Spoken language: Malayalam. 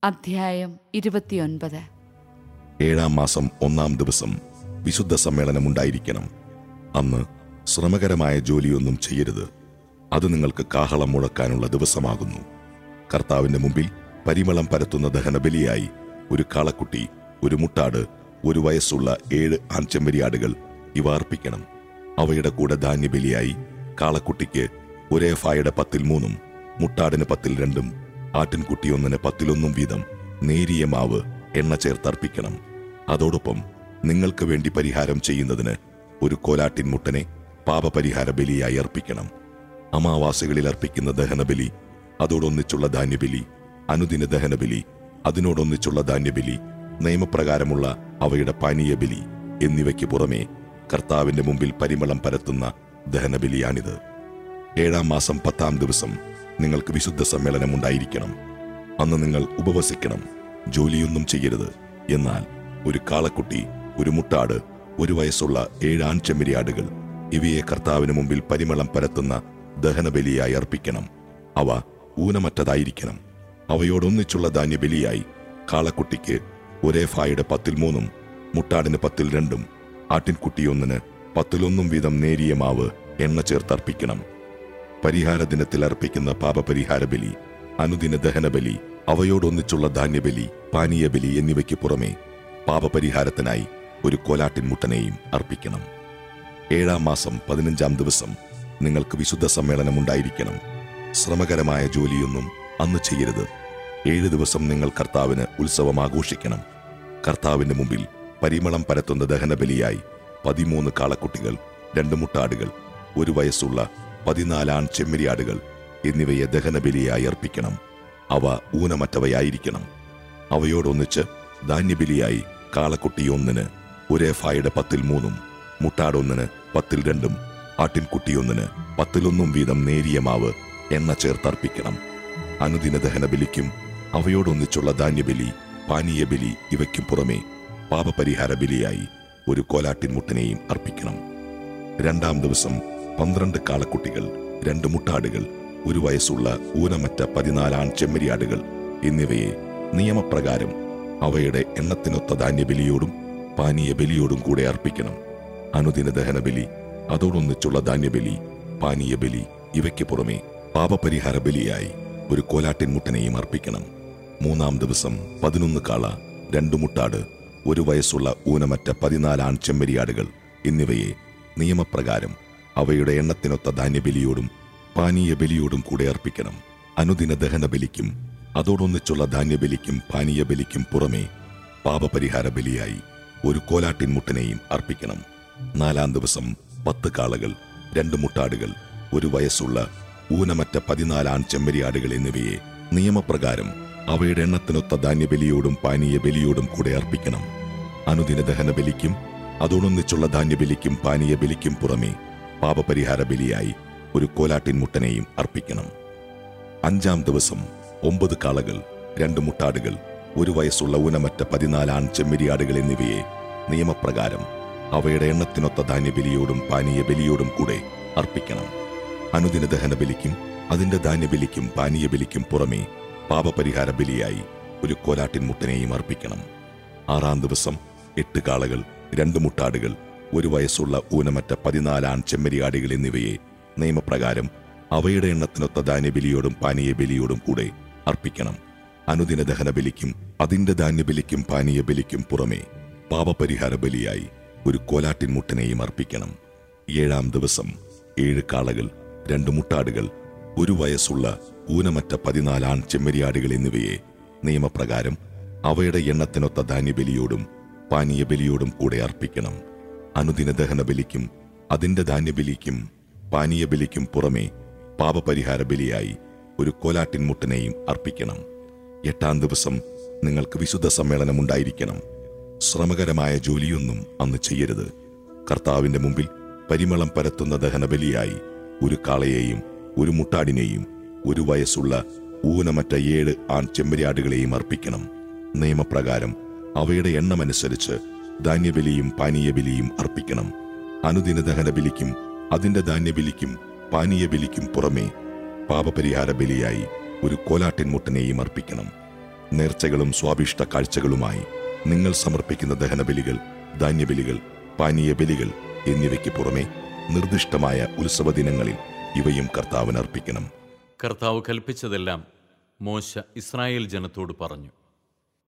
അധ്യായം ഇരുപത്തിയൊൻപത് ഏഴാം മാസം ഒന്നാം ദിവസം വിശുദ്ധ സമ്മേളനമുണ്ടായിരിക്കണം അന്ന് ശ്രമകരമായ ജോലിയൊന്നും ചെയ്യരുത് അത് നിങ്ങൾക്ക് കാഹളം മുഴക്കാനുള്ള ദിവസമാകുന്നു കർത്താവിന്റെ മുമ്പിൽ പരിമളം പരത്തുന്ന ദഹനബലിയായി ഒരു കാളക്കുട്ടി ഒരു മുട്ടാട് ഒരു വയസ്സുള്ള ഏഴ് ആൺചെമ്മരിയാടുകൾ ഇവ അർപ്പിക്കണം അവയുടെ കൂടെ ധാന്യബലിയായി കാളക്കുട്ടിക്ക് ഒരേ ഫായുടെ പത്തിൽ മൂന്നും മുട്ടാടിന് പത്തിൽ രണ്ടും ആട്ടിൻകുട്ടിയൊന്നിന് പത്തിലൊന്നും വീതം നേരിയ മാവ് എണ്ണ ചേർത്തർപ്പിക്കണം അതോടൊപ്പം നിങ്ങൾക്ക് വേണ്ടി പരിഹാരം ചെയ്യുന്നതിന് ഒരു കോലാട്ടിൻ മുട്ടനെ പാപപരിഹാര ബലിയായി അർപ്പിക്കണം അമാവാസികളിൽ അർപ്പിക്കുന്ന ദഹനബലി അതോടൊന്നിച്ചുള്ള ധാന്യബലി അനുദിന ദഹനബലി അതിനോടൊന്നിച്ചുള്ള ധാന്യബലി നിയമപ്രകാരമുള്ള അവയുടെ പാനീയ ബലി എന്നിവയ്ക്ക് പുറമെ കർത്താവിന്റെ മുമ്പിൽ പരിമളം പരത്തുന്ന ദഹനബലിയാണിത് ഏഴാം മാസം പത്താം ദിവസം നിങ്ങൾക്ക് വിശുദ്ധ സമ്മേളനം ഉണ്ടായിരിക്കണം അന്ന് നിങ്ങൾ ഉപവസിക്കണം ജോലിയൊന്നും ചെയ്യരുത് എന്നാൽ ഒരു കാളക്കുട്ടി ഒരു മുട്ടാട് ഒരു വയസ്സുള്ള ഏഴ് ആൺചെമ്മരിയാടുകൾ ഇവയെ കർത്താവിന് മുമ്പിൽ പരിമളം പരത്തുന്ന ദഹനബലിയായി അർപ്പിക്കണം അവ ഊനമറ്റതായിരിക്കണം അവയോടൊന്നിച്ചുള്ള ധാന്യബലിയായി കാളക്കുട്ടിക്ക് ഒരേ ഫായുടെ പത്തിൽ മൂന്നും മുട്ടാടിന് പത്തിൽ രണ്ടും ആട്ടിൻകുട്ടിയൊന്നിന് പത്തിലൊന്നും വീതം നേരിയ മാവ് എണ്ണ ചേർത്തർപ്പിക്കണം പരിഹാര ദിനത്തിൽ അർപ്പിക്കുന്ന പാപപരിഹാര ബലി അനുദിന ദഹനബലി അവയോടൊന്നിച്ചുള്ള ധാന്യബലി പാനീയബലി എന്നിവയ്ക്ക് പുറമെ പാപപരിഹാരത്തിനായി ഒരു കോലാട്ടിൻ മുട്ടനെയും അർപ്പിക്കണം ഏഴാം മാസം പതിനഞ്ചാം ദിവസം നിങ്ങൾക്ക് വിശുദ്ധ സമ്മേളനം ഉണ്ടായിരിക്കണം ശ്രമകരമായ ജോലിയൊന്നും അന്ന് ചെയ്യരുത് ഏഴ് ദിവസം നിങ്ങൾ കർത്താവിന് ഉത്സവം ആഘോഷിക്കണം കർത്താവിന്റെ മുമ്പിൽ പരിമളം പരത്തുന്ന ദഹനബലിയായി പതിമൂന്ന് കാളക്കുട്ടികൾ രണ്ട് മുട്ടാടുകൾ ഒരു വയസ്സുള്ള പതിനാലാൺ ചെമ്മരിയാടുകൾ എന്നിവയെ ദഹനബലിയായി അർപ്പിക്കണം അവ ഊനമറ്റവയായിരിക്കണം അവയോടൊന്നിച്ച് ധാന്യബലിയായി കാളക്കുട്ടി ഒന്നിന് ഒരേ ഫായുടെ പത്തിൽ മൂന്നും മുട്ടാടൊന്നിന് പത്തിൽ രണ്ടും ആട്ടിൻകുട്ടിയൊന്നിന് പത്തിലൊന്നും വീതം നേരിയ മാവ് എണ്ണ ചേർത്തർപ്പിക്കണം അനുദിന ദഹനബലിക്കും അവയോടൊന്നിച്ചുള്ള ധാന്യബലി പാനീയബലി ഇവയ്ക്കും പുറമെ പാപപരിഹാര ബലിയായി ഒരു കോലാട്ടിൻ മുട്ടനെയും അർപ്പിക്കണം രണ്ടാം ദിവസം പന്ത്രണ്ട് കാളക്കുട്ടികൾ രണ്ട് മുട്ടാടുകൾ ഒരു വയസ്സുള്ള ഊനമറ്റ പതിനാലാൺ ചെമ്മരിയാടുകൾ എന്നിവയെ നിയമപ്രകാരം അവയുടെ എണ്ണത്തിനൊത്ത ധാന്യബലിയോടും പാനീയ ബലിയോടും കൂടെ അർപ്പിക്കണം അനുദിന ദഹനബലി അതോടൊന്നിച്ചുള്ള ധാന്യബലി പാനീയ ബലി ഇവയ്ക്ക് പുറമെ പാപപരിഹാര ബലിയായി ഒരു കോലാട്ടിൻ മുട്ടനെയും അർപ്പിക്കണം മൂന്നാം ദിവസം പതിനൊന്ന് കാള രണ്ടു മുട്ടാട് ഒരു വയസ്സുള്ള ഊനമറ്റ പതിനാലാൺ ചെമ്മരിയാടുകൾ എന്നിവയെ നിയമപ്രകാരം അവയുടെ എണ്ണത്തിനൊത്ത ധാന്യബലിയോടും പാനീയ ബലിയോടും കൂടെ അർപ്പിക്കണം അനുദിന ദഹനബലിക്കും അതോടൊന്നിച്ചുള്ള ധാന്യബലിക്കും പാനീയ ബലിക്കും പുറമെ പാപപരിഹാര ബലിയായി ഒരു കോലാട്ടിൻ മുട്ടനെയും അർപ്പിക്കണം നാലാം ദിവസം പത്ത് കാളകൾ രണ്ട് മുട്ടാടുകൾ ഒരു വയസ്സുള്ള ഊനമറ്റ പതിനാലാൺ ചെമ്മരിയാടുകൾ എന്നിവയെ നിയമപ്രകാരം അവയുടെ എണ്ണത്തിനൊത്ത ധാന്യബലിയോടും പാനീയ ബലിയോടും കൂടെ അർപ്പിക്കണം അനുദിന ദഹന ബലിക്കും അതോടൊന്നിച്ചുള്ള ധാന്യബലിക്കും പാനീയ ബലിക്കും പുറമെ പാപപരിഹാര ബലിയായി ഒരു കോലാട്ടിൻ മുട്ടനെയും അർപ്പിക്കണം അഞ്ചാം ദിവസം ഒമ്പത് കാളകൾ രണ്ട് മുട്ടാടുകൾ ഒരു വയസ്സുള്ള ഊനമറ്റ പതിനാലാൺ ചെമ്മരിയാടുകൾ എന്നിവയെ നിയമപ്രകാരം അവയുടെ എണ്ണത്തിനൊത്ത ധാന്യബലിയോടും പാനീയ ബലിയോടും കൂടെ അർപ്പിക്കണം അനുദിന ദഹന ബലിക്കും അതിന്റെ ധാന്യബലിക്കും പാനീയ ബലിക്കും പുറമെ പാപപരിഹാര ബലിയായി ഒരു കോലാട്ടിൻ മുട്ടനെയും അർപ്പിക്കണം ആറാം ദിവസം എട്ട് കാളകൾ രണ്ട് മുട്ടാടുകൾ ഒരു വയസ്സുള്ള ഊനമറ്റ പതിനാലാൺ ചെമ്മരിയാടുകൾ എന്നിവയെ നിയമപ്രകാരം അവയുടെ എണ്ണത്തിനൊത്ത ധാന്യബലിയോടും പാനീയ ബലിയോടും കൂടെ അർപ്പിക്കണം അനുദിന ദഹന ബലിക്കും അതിന്റെ ധാന്യബലിക്കും പാനീയ ബലിക്കും പുറമെ പാപപരിഹാര ബലിയായി ഒരു കോലാട്ടിൻ മുട്ടനെയും അർപ്പിക്കണം ഏഴാം ദിവസം ഏഴ് കാളകൾ രണ്ട് മുട്ടാടുകൾ ഒരു വയസ്സുള്ള ഊനമറ്റ പതിനാലാൺ ചെമ്മരിയാടുകൾ എന്നിവയെ നിയമപ്രകാരം അവയുടെ എണ്ണത്തിനൊത്ത ധാന്യബലിയോടും പാനീയ ബലിയോടും കൂടെ അർപ്പിക്കണം അനുദിന ദഹന ബലിക്കും അതിന്റെ ധാന്യബലിക്കും പാനീയ ബലിക്കും പുറമെ പാപപരിഹാര ബലിയായി ഒരു കോലാട്ടിൻ മുട്ടനെയും അർപ്പിക്കണം എട്ടാം ദിവസം നിങ്ങൾക്ക് വിശുദ്ധ സമ്മേളനം ഉണ്ടായിരിക്കണം ശ്രമകരമായ ജോലിയൊന്നും അന്ന് ചെയ്യരുത് കർത്താവിന്റെ മുമ്പിൽ പരിമളം പരത്തുന്ന ദഹനബലിയായി ഒരു കാളയെയും ഒരു മുട്ടാടിനെയും ഒരു വയസ്സുള്ള ഊനമറ്റ ഏഴ് ആൺ ചെമ്മരിയാടുകളെയും അർപ്പിക്കണം നിയമപ്രകാരം അവയുടെ എണ്ണമനുസരിച്ച് ധാന്യബലിയും പാനീയബലിയും അർപ്പിക്കണം അനുദിന ദഹനബലിക്കും അതിന്റെ ധാന്യബലിക്കും പാനീയബലിക്കും പുറമെ പാപപരിഹാര ബലിയായി ഒരു കോലാട്ടിൻ മുട്ടനെയും അർപ്പിക്കണം നേർച്ചകളും സ്വാഭിഷ്ട കാഴ്ചകളുമായി നിങ്ങൾ സമർപ്പിക്കുന്ന ദഹനബലികൾ ധാന്യബലികൾ പാനീയ ബലികൾ എന്നിവയ്ക്ക് പുറമെ നിർദ്ദിഷ്ടമായ ഉത്സവ ദിനങ്ങളിൽ ഇവയും കർത്താവിന് അർപ്പിക്കണം കർത്താവ് കൽപ്പിച്ചതെല്ലാം മോശ ഇസ്രായേൽ ജനത്തോട് പറഞ്ഞു